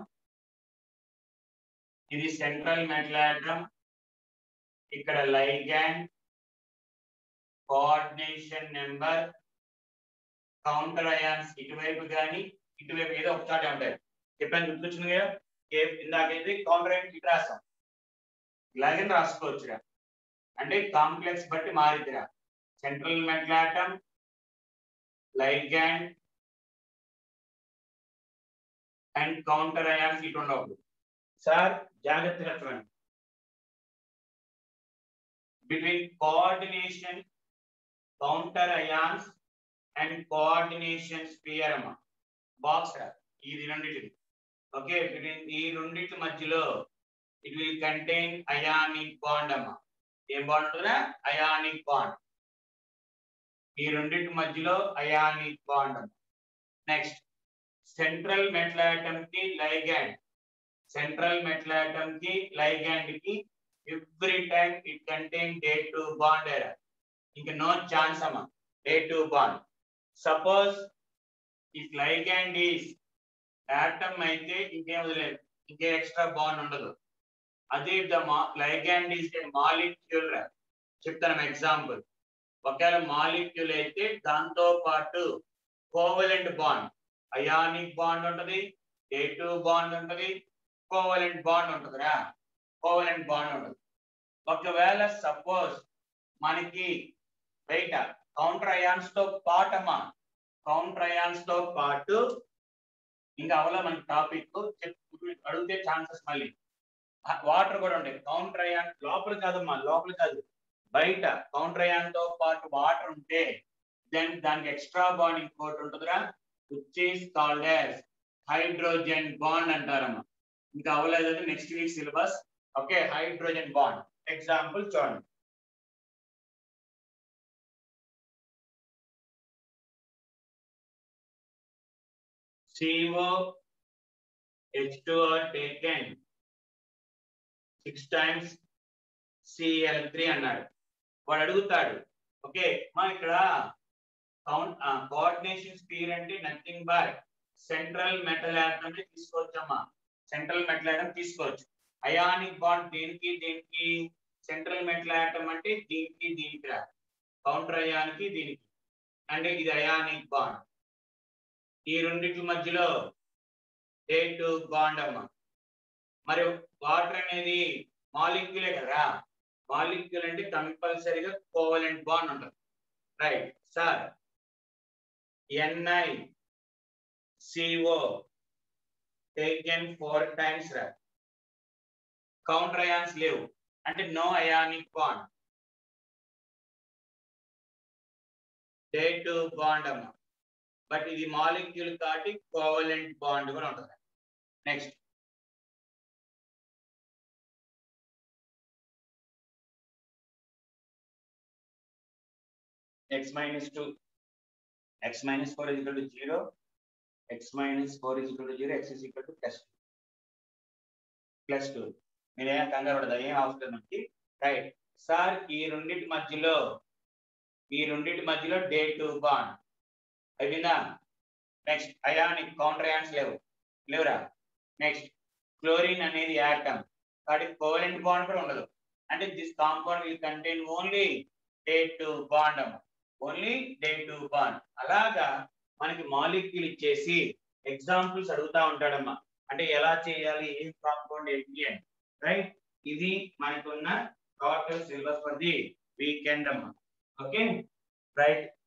ఇది సెంట్రల్ మెటలాడ్రమ్ ఇక్కడ ligand coordination number counter ions ఇటువైపు కానీ ఇటువైపు ఏదో ఒకసారి ఉంటాయి చెప్పాను గుర్తొచ్చింది కదా ఏ ఇందాకైతే కౌంటర్ ఇటు రాసాం ఇలాగే రాసుకోవచ్చురా అంటే కాంప్లెక్స్ బట్టి మారిద్దిరా central metal atom ligand and counter ions ఇటు ఉండవు సార్ జాగ్రత్తగా చూడండి between coordination counter ions and coordination sphere అమ్మ బాక్స్ రా ఈ రెండింటిది ఓకే బిట్వీన్ ఈ రెండింటి మధ్యలో it will contain ionic bond అమ్మ ఏం బాండ్ ఉంటుందా అయానిక్ బాండ్ ఈ రెండింటి మధ్యలో అయానిక్ బాండ్ అమ్మ నెక్స్ట్ సెంట్రల్ మెట్లాటమ్ కి లైగాండ్ సెంట్రల్ మెట్లాటమ్ కి లైగాండ్ కి every time it contain dative bond ఎరా ఇంకా నో ఛాన్స్ అమ్మా dative bond suppose if ligand is atom అయితే ఇంకేం వదిలేదు ఇంకే ఎక్స్ట్రా బాండ్ ఉండదు అదే the ligand is a molecule రా చెప్తాను ఎగ్జాంపుల్ ఒకవేళ మాలిక్యూల్ అయితే దాంతో పాటు కోవలెంట్ బాండ్ అయానిక్ బాండ్ ఉంటది ఏ టూ బాండ్ ఉంటది కోవలెంట్ బాండ్ ఉంటదిరా కోవలెంట్ బాండ్ ఉంటది ఒకవేళ సపోజ్ మనకి బయట కౌంటర్ అయాన్స్ తో పాటమ్మా కౌంటర్ అయాన్స్ తో పాటు ఇంకా అవలా మన టాపిక్ అడిగితే ఛాన్సెస్ మళ్ళీ వాటర్ కూడా ఉంటాయి కౌంటర్ అయాన్ లోపల కాదమ్మా లోపల కాదు బయట కౌంటర్ అయాన్ తో పాటు వాటర్ ఉంటే దెన్ దానికి ఎక్స్ట్రా బాండ్ ఇంకోటి ఉంటుందిరా which is called as hydrogen bond అంటారమ్మా ఇంకా అవ్వలేదు next week syllabus okay hydrogen bond example చూడండి CO H2O taken six times Cl3 అన్నాడు వాడు అడుగుతాడు ఓకే మా ఇక్కడ కౌంట్ కోఆర్డినేషన్ స్పీడ్ అంటే nothing but central metal atom తీసుకోవచ్చమ్మా సెంట్రల్ మెటల్ ఆటమ్ తీసుకోవచ్చు అయానిక్ బాండ్ దేనికి దేనికి సెంట్రల్ మెటల్ ఆటమ్ అంటే దీనికి దీనికి రా కౌంటర్ అయానికి దీనికి అంటే ఇది అయానిక్ బాండ్ ఈ రెండింటి మధ్యలో డే టు బాండ్ అమ్మ మరి వాటర్ అనేది మాలిక్యూలే కదా మాలిక్యూల్ అంటే కంపల్సరీగా కోవలెంట్ బాండ్ ఉంటుంది right sir NI CO taken four times రా కౌంటర్ అయాన్స్ లేవు అంటే no ionic bond dative bond అమ్మ బట్ ఇది మాలిక్యూల్ కాబట్టి కోవలెంట్ బాండ్ కూడా ఉంటుంది next x minus 2 x minus 4 is equal to 0 x minus 4 is equal to 0 x is equal to plus 2 plus 2 మీరు ఏం కంగారు పడదా ఏం అవసరం మనకి రైట్ సార్ ఈ రెండింటి మధ్యలో ఈ రెండింటి మధ్యలో డే టు బాండ్ అయిపోయిందా నెక్స్ట్ అయానిక్ కౌంటర్ అయాన్స్ లేవు లేవురా నెక్స్ట్ క్లోరిన్ అనేది యాటమ్ కాబట్టి కోవలెంట్ బాండ్ కూడా ఉండదు అంటే this compound will contain only dative bond అమ్మ ఓన్లీ డే టు బాండ్ అలాగా మనకి మాలిక్యూల్ ఇచ్చేసి ఎగ్జాంపుల్స్ అడుగుతా ఉంటాడమ్మా అంటే ఎలా చేయాలి ఏం కాంపౌండ్ ఏంటి అని రైట్ ఇది మనకున్న total syllabus for the weekend అమ్మా ఓకే రైట్